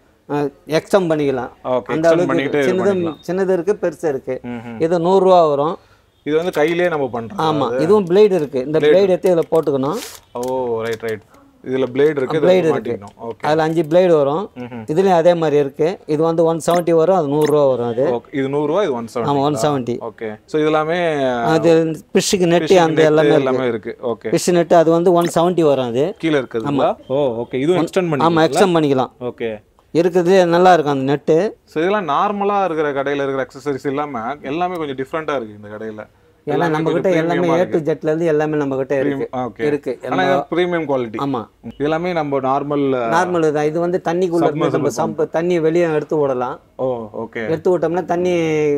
S2: எக்ஸ்டம் பண்ணிக்கலாம்
S1: ஓகே
S2: அந்த
S1: எக்ஸ்டெண்ட்
S2: அளவுக்கு
S1: பண்ணிட்டு இது
S2: சின்னது
S1: பண்ணிக்கலாம்.
S2: சின்னது இருக்கு பெருசு இருக்கு
S1: ம், ம்.
S2: இது நூறுரூவா வரும்
S1: இது வந்து கையிலேயே நம்ம பண்றோம்
S2: ஆமா இதுவும் பிளேடு இருக்கு இந்த பிளேடு எடுத்து இதில் போட்டுக்கணும்
S1: ஓ ரைட் ரைட் இதுல பிளேட் இருக்கு
S2: blade
S1: இதுல
S2: இருக்கு.
S1: மாட்டிக்கணும் ஓகே
S2: அதில் அஞ்சு பிளேடு வரும் இதுலயும் அதே மாதிரி இருக்கு இது வந்து ஒன் செவன்ட்டி வரும் அது நூறுரூவா வரும் அது
S1: ஓகே இது நூறு ரூபாய் இது ஒன் செவன்
S2: ஆமா ஒன் செவன்ட்டி
S1: ஓகே ஸோ இது எல்லாமே
S2: அது ஃபிஷ்ஷுக்கு நெட்டு அந்த எல்லாமே
S1: எல்லாமே இருக்கு ஓகே
S2: ஃபிஷ் நெட்டு அது வந்து ஒன் செவன்ட்டி வரும் அது
S1: கீழே இருக்குதுங்களா ஓ ஓகே இதுவும் எக்ஸ்டெண்ட் பண்ணி
S2: ஆமா எக்ஸ்டம் பண்ணிக்கலாம்
S1: ஓகே
S2: இருக்கிறதுலே நல்லா இருக்கும் அந்த நெட்டு
S1: ஸோ இதெல்லாம் நார்மலா இருக்கிற கடையில இருக்கிற அக்சசரிஸ் இல்லாம எல்லாமே கொஞ்சம் டிஃப்ரெண்டா இருக்கு இந்த கடையில
S2: ஏன்னா நம்ம கிட்ட எல்லாமே ஏ டு ஜெட்ல இருந்து எல்லாமே நம்ம கிட்ட இருக்கு
S1: ஓகே
S2: இருக்கு
S1: ஆனா ப்ரீமியம் குவாலிட்டி
S2: ஆமா
S1: இது எல்லாமே நம்ம நார்மல்
S2: நார்மல் தான் இது வந்து தண்ணிக்குள்ள இருந்து நம்ம சம்பு தண்ணி வெளியே எடுத்து விடலாம்
S1: ஓ ஓகே
S2: எடுத்து விட்டோம்னா தண்ணி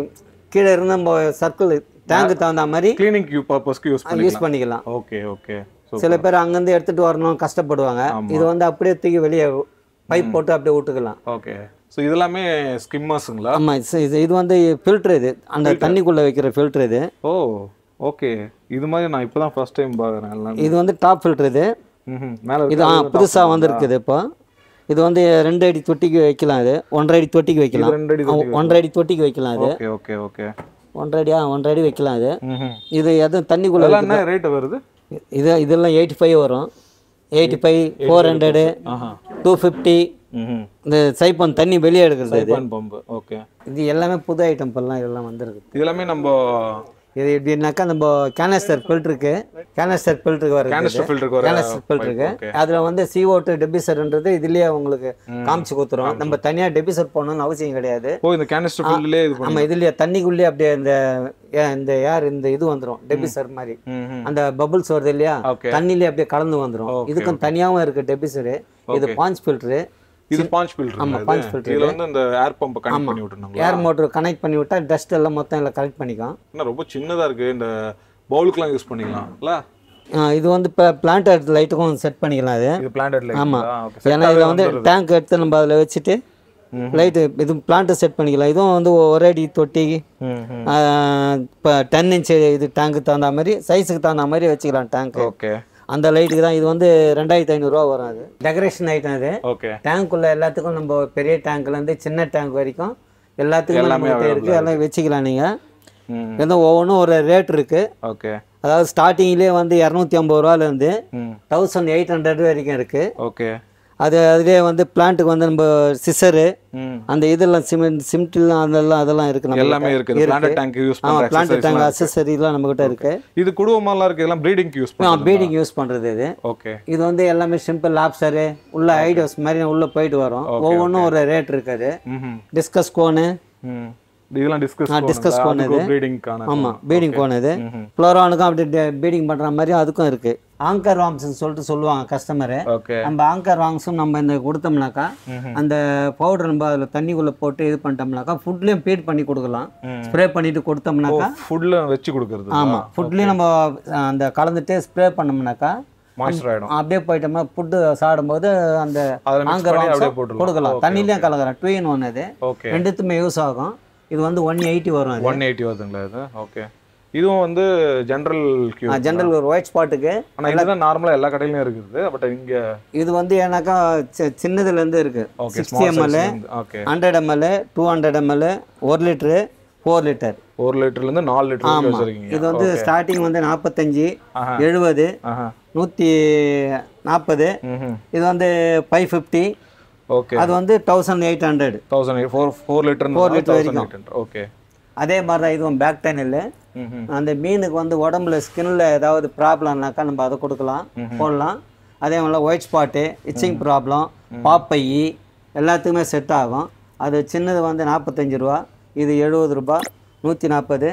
S2: கீழே இருந்து நம்ம சர்க்கிள் டேங்க்கு தகுந்த மாதிரி
S1: கிளீனிங் யூ பர்பஸ்க்கு யூஸ் பண்ணி
S2: யூஸ் பண்ணிக்கலாம்
S1: ஓகே ஓகே ஸோ
S2: சில பேர் அங்கேருந்து எடுத்துட்டு வரணும் கஷ்டப்படுவாங்க இது வந்து அப்படியே தூக்கி வெளியே பைப் போட்டு அப்படியே விட்டுக்கலாம்
S1: ஓகே ஸோ இதெல்லாமே ஸ்கிம்மர்ஸுங்களா
S2: ஆமாம் இது இது வந்து ஃபில்ட்ரு இது அந்த தண்ணிக்குள்ளே வைக்கிற ஃபில்ட்ரு இது
S1: ஓ ஓகே இது மாதிரி நான் இப்போ தான் ஃபர்ஸ்ட் டைம் பார்க்குறேன் எல்லாம்
S2: இது வந்து டாப் ஃபில்ட்ரு இது
S1: ம் மேலே
S2: இது ஆ புதுசாக வந்திருக்குது இப்போ இது வந்து ரெண்டு அடி தொட்டிக்கு வைக்கலாம் இது ஒன்றரை அடி தொட்டிக்கு வைக்கலாம்
S1: ரெண்டு அடி
S2: ஆ, ஒன்றரை அடி தொட்டிக்கு வைக்கலாம் இது
S1: ஓகே ஓகே ஓகே
S2: ஒன்றரை அடியா ஒன்றரை அடி வைக்கலாம் இது
S1: ம்
S2: இது எதுவும் தண்ணிக்குள்ளே
S1: இதெல்லாம் என்ன ரேட் வருது
S2: இது இதெல்லாம் எயிட்டி ஃபைவ் வரும் எயிட்டி ஃபைவ் ஃபோர் ஹண்ட்ரடு
S1: ஆஹா
S2: டூ ஃபிஃப்டி
S1: ம்
S2: இந்த சைப்பன் தண்ணி வெளியே எடுக்கிறது இது
S1: பம்பு ஓகே
S2: இது எல்லாமே புது ஐட்டம் இப்போல்லாம் இதெல்லாம் வந்திருக்கு
S1: இதெல்லாமே நம்ம
S2: இது எப்படின்னாக்கா நம்ம கேனஸ்டர் ஃபில்ட்ருக்கு கேனஸ்டர் ஃபில்ட்ருக்கு வருது
S1: கேனிஸ்டர் ஃபில்டருக்கு வர
S2: கேனஸ்டர் ஃபில்ட்ருக்கு அதில் வந்து CO2 டூ டெபிசர்ன்றது இதுலேயே உங்களுக்கு காமிச்சு கொடுத்துரும் நம்ம தனியாக டெபிசர் போகணும்னு அவசியம் கிடையாது
S1: ஓ இந்த கேனிஸ்டர் ஃபில்ட்லேயே இது பண்ணி
S2: நம்ம இதுலேயே தண்ணிக்குள்ளேயே அப்படியே இந்த ஏ- இந்த ஏர் இந்த இது வந்துடும் டெபிசர் மாதிரி
S1: ம் ம்
S2: அந்த பபுள்ஸ் வருது இல்லையா
S1: Okay.
S2: தண்ணியிலே அப்படியே கலந்து வந்துடும்
S1: Okay,
S2: இதுக்கும் தனியாகவும் இருக்குது டெபிசரு இது பாஞ்ச் ஃபில்ட்ரு
S1: இது பாஞ்ச் ஃபில்டர்
S2: punch filter
S1: இதுல வந்து இந்த ஏர் பம்ப் கனெக்ட் பண்ணி விட்டுருந்தாங்களா
S2: ஏர் மோட்டர் கனெக்ட் பண்ணி விட்டா டஸ்ட் எல்லாம் மொத்தம் எல்லாம் கலெக்ட் பண்ணிக்கும்
S1: என்ன ரொம்ப சின்னதா இருக்கு இந்த பவுலுக்குலாம் யூஸ் பண்ணிக்கலாம்ல
S2: ஆ, இது வந்து இப்போ பிளான்டட் லைட்டுக்கும் செட் பண்ணிக்கலாம் இது
S1: இது பிளான்டட் லைட்
S2: ஆமா.
S1: ஓகே
S2: ஏன்னா இதில் வந்து டேங்க் எடுத்து நம்ம அதில் வச்சுட்டு லைட்டு இது பிளான்ட்டை செட் பண்ணிக்கலாம் இதுவும் வந்து ஒரு அடி தொட்டி
S1: ம் ம்
S2: இப்போ டென் இன்ச்சு இது டேங்க்கு தகுந்த மாதிரி சைஸுக்கு தகுந்த மாதிரி வச்சுக்கலாம் டேங்க்கு
S1: ஓகே
S2: அந்த லைட்டுக்கு தான் இது வந்து ரெண்டாயிரத்தி ஐநூறுரூவா வரும் அது டெக்கரேஷன் ஐட்டம் இது
S1: ஓகே
S2: டேங்க்குள்ள எல்லாத்துக்கும் நம்ம பெரிய டேங்க்லேருந்து சின்ன டேங்க் வரைக்கும் எல்லாத்துக்கும் நம்ம இருக்குது எல்லாம் வச்சுக்கலாம் நீங்கள்
S1: ம்
S2: எந்த ஒவ்வொன்றும் ஒரு ரேட் இருக்குது
S1: ஓகே
S2: அதாவது ஸ்டார்டிங்லேயே வந்து இரநூத்தி ஐம்பது ரூபாலேருந்து
S1: ம்
S2: தௌசண்ட் எயிட் ஹண்ட்ரட் வரைக்கும் இருக்குது
S1: ஓகே
S2: அது அதுலேயே வந்து பிளான்ட்டுக்கு வந்து நம்ம சிசரு
S1: ம்
S2: அந்த இதெல்லாம் சிமெண்ட் சிமெண்ட்லாம் அதெல்லாம் அதெல்லாம் இருக்குது நம்ம
S1: எல்லாமே இருக்குது பிளான்ட் டேங்க் யூஸ்
S2: ஆமாம்
S1: பண்ற
S2: பிளான்ட் டேங்க் அசசரிலாம் நம்மக்கிட்ட இருக்குது
S1: இது குடும்பமாலாம் இருக்கு இதெல்லாம் ப்ரீடிங் யூஸ் பண்ணுவோம்
S2: பீடிங் யூஸ் பண்ணுறது இது
S1: ஓகே
S2: இது வந்து எல்லாமே சிம்பிள் லாப்சரு உள்ள ஐடியாஸ் மாதிரி உள்ளே போயிட்டு வரும் ஒவ்வொன்றும் ஒரு ரேட் இருக்குது
S1: ம்
S2: டிஸ்கஸ் கோனு
S1: ம் இதெல்லாம் டிஸ்கஸ்
S2: discuss பண்ணது.
S1: ப்ரீடிங்கான
S2: ஆமாம் பீடிங் கோன் இது ஃப்ளோரானுக்கும் அப்படி பீடிங் பண்ணுற மாதிரி அதுக்கும் இருக்குது ஆங்கர் வாங்ஸ்னு சொல்லிட்டு சொல்லுவாங்க கஸ்டமரு
S1: ஓகே
S2: நம்ம ஆங்கர் வாங்ஸும் நம்ம இந்த கொடுத்தோம்னாக்கா அந்த பவுடர் நம்ம அதில் தண்ணிக்குள்ளே போட்டு இது பண்ணிட்டோம்னாக்கா ஃபுட்லேயும் ஃபீட் பண்ணி கொடுக்கலாம் ஸ்ப்ரே பண்ணிட்டு கொடுத்தோம்னாக்கா
S1: ஃபுட்ல வச்சு கொடுக்கறது
S2: ஆமாம் ஃபுட்லேயும் நம்ம அஹ், அந்த கலந்துட்டு ஸ்ப்ரே பண்ணோம்னாக்கா
S1: மாய்ஸ்டர் ஆயிடும்
S2: அப்படியே போயிட்டோம்னா ஃபுட்டு சாப்பிடும்போது அந்த
S1: அதுல mix
S2: ஆங்கர்
S1: பண்ணி அப்படியே
S2: வாங்ஸும்
S1: போட்டுடலாம்.
S2: கொடுக்கலாம் தண்ணிலையும் கலக்கிறேன் டூ இன் ஒன் இது
S1: ஓகே
S2: ரெண்டுத்துமே யூஸ் ஆகும் இது வந்து ஒன் எயிட்டி வரும் அது
S1: ஒன் எயிட்டி வருதுங்களா இது ஓகே இதுவும் வந்து ஜென்ரல் கியூ
S2: ஜென்ரல் ஒரு ஒயிட் ஸ்பாட்டுக்கு
S1: ஆனா இதுதான் நார்மலா எல்லா கடையிலயும் இருக்குது பட் இங்க
S2: இது வந்து ஏன்னாக்கா சி- சின்னதுலேருந்து இருக்குது
S1: okay
S2: sixty ML
S1: okay
S2: hundred ML two hundred ML ஒரு லிட்ரு ஃபோர் லிட்டர்
S1: ஒரு லிட்டர்ல இருந்து நாலு லிட்டர் வரைக்கும் வச்சிருக்கீங்க
S2: இது வந்து ஸ்டார்டிங் வந்து நாற்பத்தஞ்சு
S1: ஆஹா.
S2: எழுபது
S1: ஆஹா
S2: நூற்றி நாற்பது
S1: ம்
S2: இது வந்து ஃபைவ் ஃபிஃப்டி
S1: ஓகே
S2: அது வந்து thousand eight hundred
S1: thousand four four litre four litre thousand okay
S2: அதே மாதிரி தான் இதுவும் பேக் டெனில்
S1: ம்
S2: அந்த மீனுக்கு வந்து உடம்புல ஸ்கின்ல ஏதாவது ப்ராப்ளம்னாக்கா நம்ம அதை கொடுக்கலாம் போடலாம் அதே மாதிரி ஒயிட் ஸ்பாட்டு இச்சிங் ப்ராப்ளம் பாப்பையி எல்லாத்துக்குமே செட் ஆகும் அது சின்னது வந்து நாற்பத்தஞ்சு ரூபா இது எழுபது ரூபா நூற்றி நாற்பது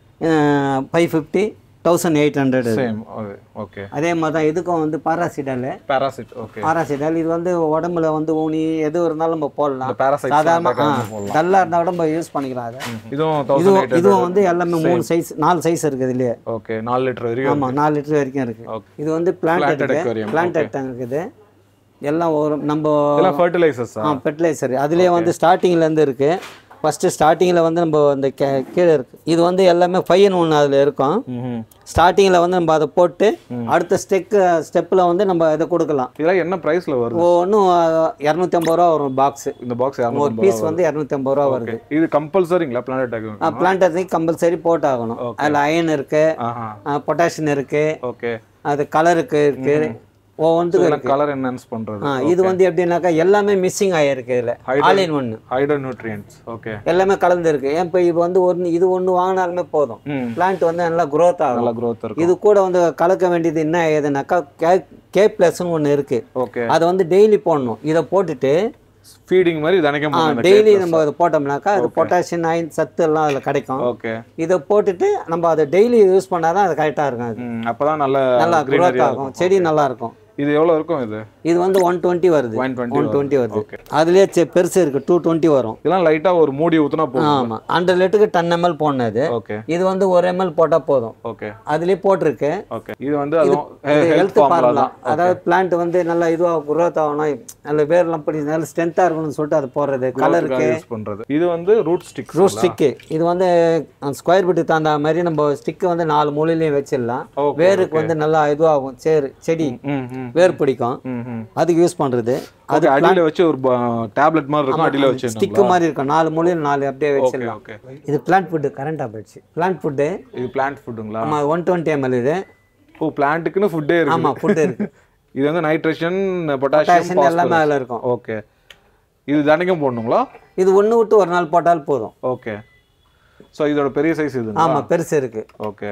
S2: five fifty thousand eight hundred
S1: same okay
S2: அதே மாதிரி தான் இதுக்கும் வந்து பாராசிட்டல்
S1: பாராசிட் ஓகே
S2: பாராசிட்டல் இது வந்து உடம்புல வந்து ஊனி எது இருந்தாலும் நம்ம போடலாம்
S1: பாராசைட்
S2: சாதாரண டல்லாக இருந்தால் கூட நம்ம யூஸ் பண்ணிக்கலாம் அதை
S1: இதுவும்
S2: இதுவும்
S1: தௌசண்ட் எயிட்
S2: இதுவும் வந்து எல்லாமே மூணு சைஸ் நாலு சைஸ் இருக்குது இல்லையே
S1: ஓகே நாலு லிட்டர் வரைக்கும்
S2: ஆமாம் நாலு லிட்டர் வரைக்கும் இருக்குது
S1: ஓகே
S2: இது வந்து பிளான்ட்
S1: Planted
S2: இருக்குது
S1: aquarium,
S2: பிளான்ட் டேங்க் இருக்குது எல்லாம் ஒரு நம்ம
S1: இதெல்லாம் ஃபர்டிலைசர்ஸ்
S2: ஆ ஃபெர்டிலைசர் அதுலேயே வந்து ஸ்டார்டிங்லேருந்து இருக்குது ஃபஸ்ட்டு ஸ்டார்டிங்கில் வந்து நம்ம அந்த கே கீழே இருக்குது இது வந்து எல்லாமே ஃபைன் ஒன்று அதில் இருக்கும்
S1: ம்
S2: ஸ்டார்டிங்கில் வந்து நம்ம அதை போட்டு அடுத்த ஸ்டெக்கு ஸ்டெப்பில் வந்து நம்ம இதை கொடுக்கலாம்
S1: இதெல்லாம் என்ன பிரைஸ்ல வருது
S2: ஒன்றும் இரநூத்தி ஐம்பது ரூபா வரும் பாக்ஸு
S1: இந்த பாக்ஸ்
S2: ஒரு
S1: இரநூறு
S2: பீஸ் வந்து இரநூத்தி ஐம்பது ரூபா வருது
S1: இது கம்பல்சரிங்களா பிளானட் டேக்
S2: பிளான்டர்ஸையும் கம்பல்சரி போட்டாகணும் அதில் அயன் இருக்குது
S1: ஆஹா
S2: பொட்டாசியம் இருக்குது
S1: ஓகே
S2: அது கலருக்கு இருக்குது ஒவ்வொன்றுக்கும்
S1: இதெல்லாம் கலர் என்ஹான்ஸ் பண்றது
S2: ஆ இது வந்து எப்படின்னாக்கா எல்லாமே மிஸ்ஸிங் ஆகிருக்கு இதில் ஆல் இன் ஒன்று
S1: ஹைட்ரோ நியூட்ரியன்ஸ் ஓகே
S2: எல்லாமே கலந்துருக்கு ஏன் இப்போ இது வந்து ஒன்று இது ஒன்று வாங்கினாலுமே போதும்
S1: ம்
S2: பிளான்ட் வந்து நல்லா growth ஆகும்
S1: நல்லா growth இருக்கும்
S2: இது கூட வந்து கலக்க வேண்டியது என்ன ஏதுனாக்கா கே கே ப்ளஸ்னு ஒன்று இருக்குது
S1: ஓகே
S2: அதை வந்து டெய்லி போடணும் இதை போட்டுட்டு
S1: ஃபீடிங் மாதிரி தினைக்கும் போடணும்
S2: டெய்லி நம்ம அதை போட்டோம்னாக்கா அது பொட்டாசியம் அயன் சத்து எல்லாம் அதில் கிடைக்கும்
S1: ஓகே
S2: இதை போட்டுட்டு நம்ம அதை டெய்லி யூஸ் பண்ணாதான் அது கரெக்டாக இருக்கும் அது
S1: ம் அப்பதான் நல்ல
S2: நல்லா
S1: greenery
S2: growth
S1: ஆ
S2: ஆகும் செடி நல்லா இருக்கும்
S1: இது எவ்வளவு இருக்கும் இது
S2: இது வந்து ஒன் டுவெண்ட்டி வருது
S1: 120
S2: ஒன் டுவெண்ட்டி வருது
S1: Okay.
S2: அதுலேயே செ- பெருசு இருக்குது டூ டுவெண்ட்டி வரும்
S1: இதெல்லாம் லைட்டா ஒரு மூடி ஊத்துனா போதும்
S2: ஆமாம் ஹண்ட்ரட் லிட்டருக்கு டென் எம்எல் போனது
S1: ஓகே
S2: இது வந்து ஒரு எம்எல் போட்டால் போதும்
S1: ஓகே
S2: அதுலேயே போட்டிருக்கு
S1: ஓகே இது வந்து அதுவும்
S2: இது
S1: ஹெல்த்
S2: ஹெல்த்
S1: ஃபார்முலா
S2: ஃபார்முலா
S1: தான்
S2: அதாவது பிளான்ட் வந்து நல்லா இதுவாக குரோத் ஆகணும் நல்ல வேர்லாம் பிடி நல்ல ஸ்ட்ரென்த்தாக இருக்கணும்னு சொல்லிட்டு அது போடுறது கலருக்கு
S1: யூஸ் பண்றது இது வந்து ரூட் ஸ்டிக்
S2: ரூட் ஸ்டிக்கு இது வந்து ஸ்கொயர் ஃபீட்டுக்கு தகுந்த மாதிரி நம்ம ஸ்டிக்கு வந்து நாலு மூலையிலையும் வச்சிடலாம்
S1: Okay,
S2: வேருக்கு வந்து நல்லா இதுவாகும் சேரு செடி
S1: ம் ம்
S2: வேர் பிடிக்கும்
S1: ம் ம்
S2: அதுக்கு யூஸ் பண்ணுறது
S1: அது அடியில வச்சு ஒரு டேப்லெட் மாதிரி இருக்கும் அடியில வச்சு
S2: ஸ்டிக்கு மாதிரி இருக்கும் நாலு மூலையில் நாலு அப்படியே
S1: ஓகே
S2: வச்சிடலாம்
S1: ஓகே
S2: இது பிளான்ட் ஃபுட்டு கரண்டாக போயிடுச்சு பிளான்ட் ஃபுட்டு
S1: இது பிளான்ட் ஃபுட்டுங்களா
S2: ஆமாம் ஒன் டுவெண்ட்டி எம்எல் இது
S1: ஓ பிளான்ட்டுக்குன்னு ஃபுட்டே இருக்கு
S2: ஆமாம் ஃபுட்டு இருக்கு
S1: இது வந்து நைட்ரேஷன் பொட்டாசியம்
S2: Potassium எல்லாமே அதில் இருக்கும்
S1: ஓகே இது தினைக்கும் போடணுங்களா
S2: இது ஒன்று விட்டு ஒரு நாள் போட்டால் போதும்
S1: ஓகே ஸோ இதோட பெரிய சைஸ் இதுங்களா
S2: ஆமாம் பெருசு இருக்கு
S1: ஓகே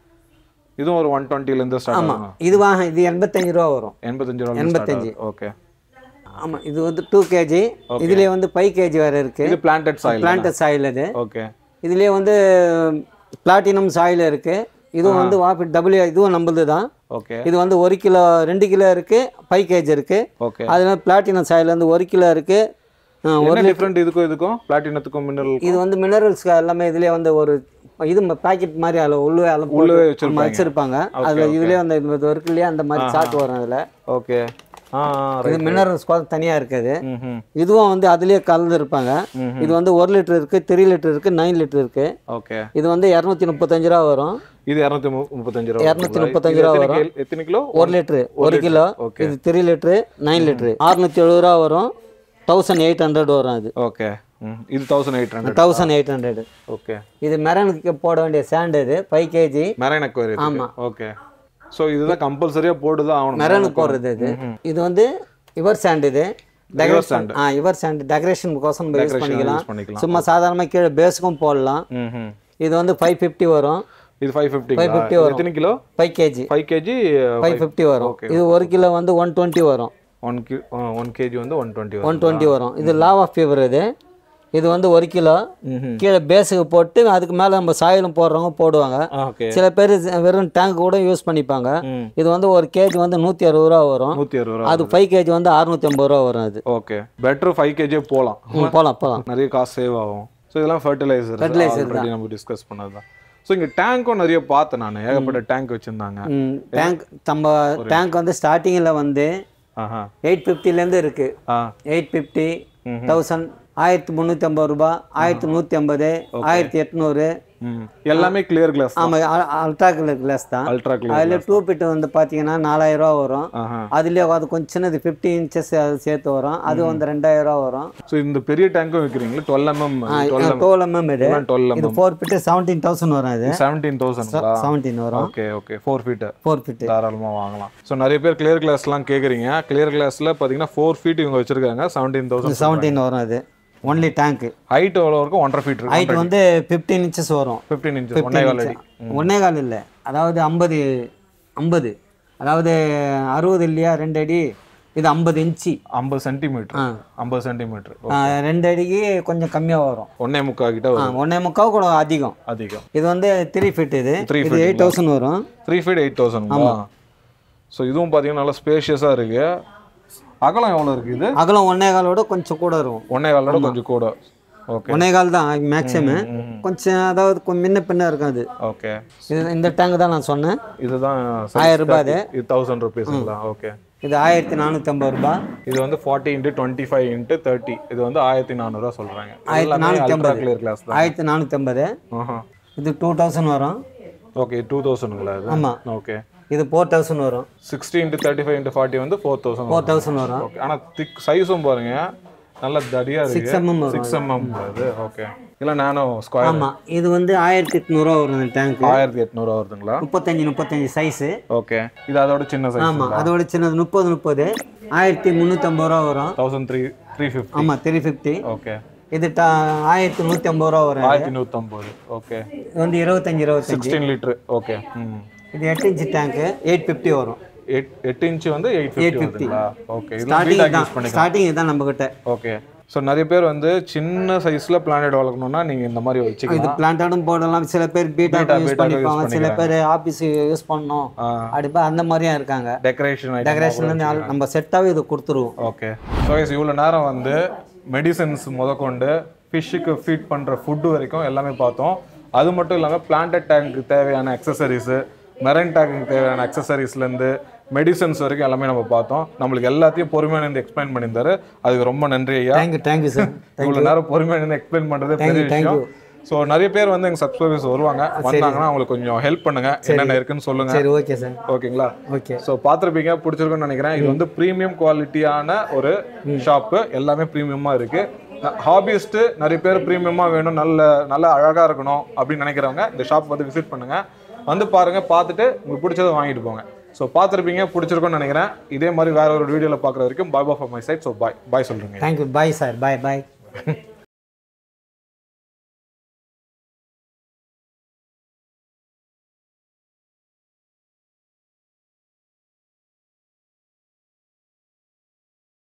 S1: இதுவும் ஒரு ஒன் டுவெண்ட்டிலேருந்து ஸ்டார்ட்
S2: ஆமாம்
S1: ஆகும்
S2: இது வாங்க இது எண்பத்தஞ்சு ரூபா வரும்
S1: எண்பத்தஞ்சு ரூபா
S2: எண்பத்தஞ்சு.
S1: ஓகே
S2: ஆமாம் இது வந்து டூ கேஜி இதுலேயே வந்து ஃபைவ் கேஜி வேறு இருக்கு
S1: இது பிளான்டட் சாயில்
S2: பிளான்ட் சாயில் இது
S1: ஓகே
S2: இதுலேயே வந்து பிளாட்டினம் சாயில் இருக்கு இதுவும் வந்து வாபி டபுள்யூ இதுவும் நம்மளது தான்
S1: ஓகே
S2: இது வந்து ஒரு கிலோ ரெண்டு கிலோ இருக்கு ஃபைவ் கேஜி இருக்கு
S1: ஓகே
S2: அதனால பிளாட்டினம் சாயில் வந்து ஒரு கிலோ இருக்கு ஆ, ஒரு
S1: என்ன டிஃப்ரெண்ட் இதுக்கும் இதுக்கும் பிளாட்டினத்துக்கும் மினரல்
S2: இது வந்து மினரல்ஸ் எல்லாமே இதுலேயே வந்து ஒரு இது பாக்கெட் மாதிரி அதில் உள்ளே எல்லாம்
S1: உள்ளே
S2: போட்டு
S1: வச்சிருப்பாங்க.
S2: வச்சிருப்பாங்க அதில் இதுலேயே அந்த இது இருக்கு இல்லையா அந்த மாதிரி சாட் வரும் அதில்
S1: ஓகே ஆ
S2: இது மினரல்ஸ் தனியாக இருக்குது
S1: ம் ம்
S2: இதுவும் வந்து அதுலேயே கலந்து இருப்பாங்க
S1: ம்ஹும்.
S2: இது வந்து ஒரு லிட்டர் இருக்கு த்ரீ லிட்டர் இருக்கு நைன் லிட்டர் இருக்கு
S1: ஓகே
S2: இது வந்து இரநூத்தி முப்பத்தஞ்சு ரூபா வரும்
S1: இது இரநூத்தி முப்பத்தஞ்சு ரூபா
S2: இரநூத்தி
S1: வருங்களா?
S2: முப்பத்தஞ்சு
S1: இது
S2: ரூபா
S1: எத்தனை
S2: வரும்.
S1: கிலோ- எத்தனை கிலோ
S2: ஒரு லிட்டரு ஒரு கிலோ
S1: ஓகே
S2: இது த்ரீ லிட்டரு நைன் லிட்டரு அறுநூத்தி எழுபது ரூபா வரும் தௌசண்ட் எயிட் ஹண்ட்ரட் வரும் அது
S1: ஓகே ம் இது thousand eight hundred
S2: thousand eight hundred
S1: okay
S2: இது மெரனுக்கு போட வேண்டிய சாண்ட் இது ஃபைவ் கேஜி
S1: மெரைன் அக்வேரி
S2: ஆமா.
S1: ஓகே ஸோ இதுதான் கம்பல்சரியாக போட்டுதான் ஆகணும்
S2: மெரனுக்கு போடுறது இது இது வந்து இவர் சாண்ட் இது டெக்கரேஷன் ஆ இவர் சாண்ட் டெக்கரேஷனுக்கோசம் யூஸ்
S1: Decoration
S2: பண்ணிக்கலாம்
S1: யூஸ் பண்ணிக்கலாம்
S2: சும்மா சாதாரணமாக கீழே பேஸுக்கும் போடலாம்
S1: ம் ம்
S2: இது வந்து ஃபைவ் ஃபிஃப்டி வரும்
S1: இது ஃபைவ் ஃபிஃப்டி
S2: 550 வரும்.
S1: எத்தனை kilo
S2: five KG
S1: five KG
S2: five fifty வரும் இது ஒரு கிலோ வந்து ஒன் டுவெண்ட்டி வரும்
S1: ஒன் கி ஒன் கேஜி வந்து ஒன் டுவெண்ட்டி
S2: ஒன் டுவெண்ட்டி வரும் இது லாவ் ஆஃப் ஃபீவர் இது இது வந்து ஒரு கிலோ
S1: ம்
S2: கீழே பேஸுக்கு போட்டு அதுக்கு மேலே நம்ம சாயிலும் போடுறவங்க போடுவாங்க
S1: ஓகே
S2: சில பேர் வெறும் டேங்க் கூட யூஸ் பண்ணிப்பாங்க
S1: ம்
S2: இது வந்து ஒரு கேஜி வந்து நூற்றி அறுபது ரூபா வரும்
S1: நூற்றி அறுபது ரூபா
S2: அது ஃபைவ் கேஜி வந்து அறுநூத்தி ஐம்பது ரூபா வரும் அது
S1: ஓகே பெட்டர் ஃபைவ் கேஜியே போகலாம்
S2: ம் போகலாம் போகலாம்
S1: நிறைய காசு சேவ் ஆகும் ஸோ இதெல்லாம் ஃபர்டிலைசர்
S2: Fertilizer
S1: ஆல்ரெடி நம்ம டிஸ்கஸ் பண்ணது தான் ஸோ இங்கே டேங்க்கும் நிறைய பார்த்தேன் நான் ஏகப்பட்ட டேங்க் வச்சுருந்தாங்க
S2: ம் டேங்க் நம்ம டேங்க் வந்து ஸ்டார்டிங்கில் வந்து
S1: ஆஹா
S2: எயிட் ஃபிஃப்டிலேருந்து இருக்குது
S1: ஆ
S2: எயிட் ஃபிஃப்டி தௌசண்ட் ஆயிரத்தி முந்நூற்றி ஐம்பது ரூபா ஆயிரத்தி நூற்றி ஐம்பது ஆயிரத்தி எட்நூறு
S1: ம் எல்லாமே கிளியர் கிளாஸ்
S2: ஆமாம் அல்ட்ரா கலர் கிளாஸ் தான்
S1: அல்ட்ரா கிளியர்
S2: அதில் டூ பிட் வந்து பார்த்தீங்கன்னா நாலாயிரம் ரூபா வரும்
S1: ஆஹா
S2: அதுலேயே அது கொஞ்சம் சின்னது ஃபிஃப்டி இன்ச்சஸ் அது சேர்த்து வரும் அது வந்து ரெண்டாயிரம் ரூபா வரும்
S1: ஸோ இந்த பெரிய டேங்க்கும் விற்கிறீங்களா டுவெல் எம்எம் டுவெல்
S2: டோல் எம்எம் இது
S1: டுவெல்
S2: இது
S1: mm
S2: four feet seventeen thousand வரும் இது
S1: செவன்டீன் தௌசண்ட்ங்களா
S2: செவன்டீன் வரும்
S1: okay okay four feet
S2: four feet
S1: தாராளமாக வாங்கலாம் ஸோ நிறைய பேர் கிளியர் கிளாஸ்லாம் கேட்குறீங்க கிளியர் கிளாஸில் பார்த்தீங்கன்னா ஃபோர் ஃபீட் இவங்க வச்சிருக்காங்க செவன்டீன் தௌசண்ட்
S2: செவன்டீன் வரும் அது ஒன்லி டேங்க்கு
S1: ஹைட் எவ்வளோ இருக்கும் ஒன்றரை ஃபீட் இருக்கும்
S2: ஹைட் வந்து ஃபிஃப்டீன் இன்ச்சஸ் வரும்
S1: ஃபிஃப்டீன் இன்ச்சஸ் ஒன்னே கால் அடி
S2: ஒன்னே கால் இல்லை அதாவது ஐம்பது ஐம்பது அதாவது அறுபது இல்லையா ரெண்டு அடி இது ஐம்பது இன்ச்சு
S1: ஐம்பது சென்டிமீட்டர்
S2: ஆ.
S1: ஐம்பது சென்டிமீட்டர்
S2: ஆ, ரெண்டு அடிக்கு கொஞ்சம் கம்மியாக வரும்
S1: ஒன்னே முக்கால் கிட்ட
S2: ஆ,
S1: வரும்
S2: ஒன்னே முக்கால் கூட அதிகம்
S1: அதிகம்
S2: இது வந்து த்ரீ ஃபீட் இது
S1: Three
S2: இது எயிட் தௌசண்ட் வரும்
S1: த்ரீ ஃபீட் எயிட் தௌசண்ட்ங்களா ஸோ இதுவும் பார்த்தீங்கன்னா நல்லா ஸ்பேஷியஸாக இருக்கு அகலம் எவ்வளோ இருக்குது இது
S2: அகலம் ஒன்னே காலோட கொஞ்சம் கூட இருக்கும்
S1: ஒன்னே காலோட கொஞ்சம் கூட ஓகே
S2: ஒன்னே கால் தான் மேக்ஸிமம் கொஞ்சம் அதாவது கொஞ்சம் முன்ன பின்ன இருக்கும் அது
S1: ஓகே
S2: இது இந்த டேங்க் தான் நான் சொன்னேன்
S1: இதுதான்
S2: ஆயிரம் ரூபாய் அது.
S1: இது தௌசண்ட் ருபீஸுங்களா ஓகே
S2: இது ஆயிரத்தி நானூற்றி ஐம்பது ரூபாய்
S1: இது வந்து forty into twenty five into thirty இது வந்து ஆயிரத்தி நானூறுரூவா சொல்கிறாங்க
S2: ஆயிரத்தி நானூற்றி
S1: அல்ட்ரா
S2: ஐம்பது
S1: கிளியர் கிளாஸ் தான்
S2: ஆயிரத்தி நானூற்றி ஐம்பது
S1: ஆஹா
S2: இது டூ தௌசண்ட் வரும்
S1: ஓகே டூ தௌசண்ட்ங்களா இது
S2: ஆமாம்
S1: ஓகே
S2: இது ஃபோர் தௌசண்ட் வரும்
S1: sixty into thirty five into forty வந்து ஃபோர் தௌசண்ட்
S2: ஃபோர் தௌசண்ட் வரும்
S1: ஓகே ஆனால் திக் சைஸும் பாருங்க நல்ல தடியா இருக்கு
S2: சிக்ஸ் எம்எம் வரும்
S1: சிக்ஸ் எம்எம் அது ஓகே இல்லை நானோ ஸ்கொயர்
S2: ஆமாம் இது வந்து ஆயிரத்தி எட்நூறுவா வரும் இந்த டேங்க்
S1: ஆயிரத்தி எட்நூறுவா வருதுங்களா
S2: முப்பத்தஞ்சு முப்பத்தஞ்சு சைஸு
S1: ஓகே இது அதோட சின்ன சைஸ்
S2: ஆமாம் அதோட சின்னது முப்பது முப்பது ஆயிரத்தி முந்நூற்றம்பது ரூபா வரும்
S1: தௌசண்ட் த்ரீ த்ரீ ஃபிஃப்டி
S2: ஆமாம் த்ரீ ஃபிஃப்டி
S1: ஓகே
S2: இது ட ஆயிரத்தி நூற்றி ஐம்பது ரூபா வரும்
S1: ஆயிரத்தி நூற்றம்பது ஓகே
S2: இது வந்து இருபத்தஞ்சி இருபத்தஞ்சி
S1: சிக்ஸ்டீன் லிட்டரு ஓகே ம்
S2: இது எட்டு இன்ச்சு டேங்க்கு எயிட் ஃபிஃப்டி வரும்
S1: எட் எட்டு இன்ச்சு வந்து எயிட் ஃபிஃப்டி வருதுங்களா ஓகே இதில்
S2: ஸ்டார்டிங்
S1: ஃபீடாக்
S2: தான்
S1: யூஸ் பண்ணிக்கலாம்
S2: ஸ்டார்டிங் இதுதான் நம்மக்கிட்ட
S1: ஓகே ஸோ நிறைய பேர் வந்து சின்ன சைஸ்ல பிளானட் வளர்க்கணும்னா நீங்க இந்த மாதிரி
S2: இது
S1: வச்சுக்கலாம்
S2: பிளான்டாடும் போடலாம் சில பேர் பீட்டா
S1: Beta-
S2: யூஸ்
S1: beta க்கு
S2: பண்ணிப்பாங்க
S1: use
S2: சில பேர் ஆபீஸ் யூஸ் பண்ணணும் அப்படிப்பா அந்த மாதிரியும் இருக்காங்க
S1: டெக்கரேஷன்
S2: டெக்கரேஷன் வந்து ஆள் நம்ம செட்டாகவே இது கொடுத்துருவோம்
S1: ஓகே ஸோ இவ்வளோ நேரம் வந்து மெடிசன்ஸ் முதற்கொண்டு ஃபிஷ்ஷுக்கு ஃபீட் பண்ணுற ஃபுட்டு வரைக்கும் எல்லாமே பார்த்தோம் அது மட்டும் இல்லாமல் பிளான்டட் டேங்க்கு தேவையான அக்சசரிஸு மெரைன் டேங்க்கு தேவையான அக்சசரிஸ்லேருந்து மெடிசன்ஸ் வரைக்கும் எல்லாமே நம்ம பார்த்தோம் நம்மளுக்கு எல்லாத்தையும் பொறுமையாக இருந்து எக்ஸ்பிளைன் பண்ணியிருந்தாரு அதுக்கு ரொம்ப நன்றி ஐயா
S2: தேங்க்யூ தேங்க்யூ சார்
S1: இவ்வளோ நேரம் பொறுமையாக இருந்து எக்ஸ்பிளைன் பண்ணுறதே பெரிய
S2: thank
S1: விஷயம் ஸோ நிறைய பேர் வந்து எங்கள் சப்ஸ்கிரைபர்ஸ் வருவாங்க வந்தாங்கன்னா அவங்களுக்கு கொஞ்சம் ஹெல்ப் பண்ணுங்க என்னென்ன இருக்குன்னு சொல்லுங்க
S2: சரி ஓகே சார்
S1: ஓகேங்களா
S2: ஓகே
S1: ஸோ பார்த்துருப்பீங்க பிடிச்சிருக்குன்னு நினைக்கிறேன் இது வந்து ப்ரீமியம் குவாலிட்டியான ஒரு ஷாப்பு எல்லாமே ப்ரீமியமாக இருக்கு ஹாபிஸ்ட்டு நிறைய பேர் ப்ரீமியமாக வேணும் நல்ல நல்ல அழகாக இருக்கணும் அப்படின்னு நினைக்கிறவங்க இந்த ஷாப் வந்து விசிட் பண்ணுங்க வந்து பாருங்க பார்த்துட்டு உங்களுக்கு பிடிச்சதை வாங்கிட்டு போங்க ஸோ பார்த்துருப்பீங்க பிடிச்சிருக்கும்னு நினைக்கிறேன் இதே மாதிரி வேற ஒரு வீடியோவில் பார்க்குற வரைக்கும் bye bye for my side so bye bye சொல்றீங்க
S2: தேங்க்யூ பாய் சார் பாய் பாய்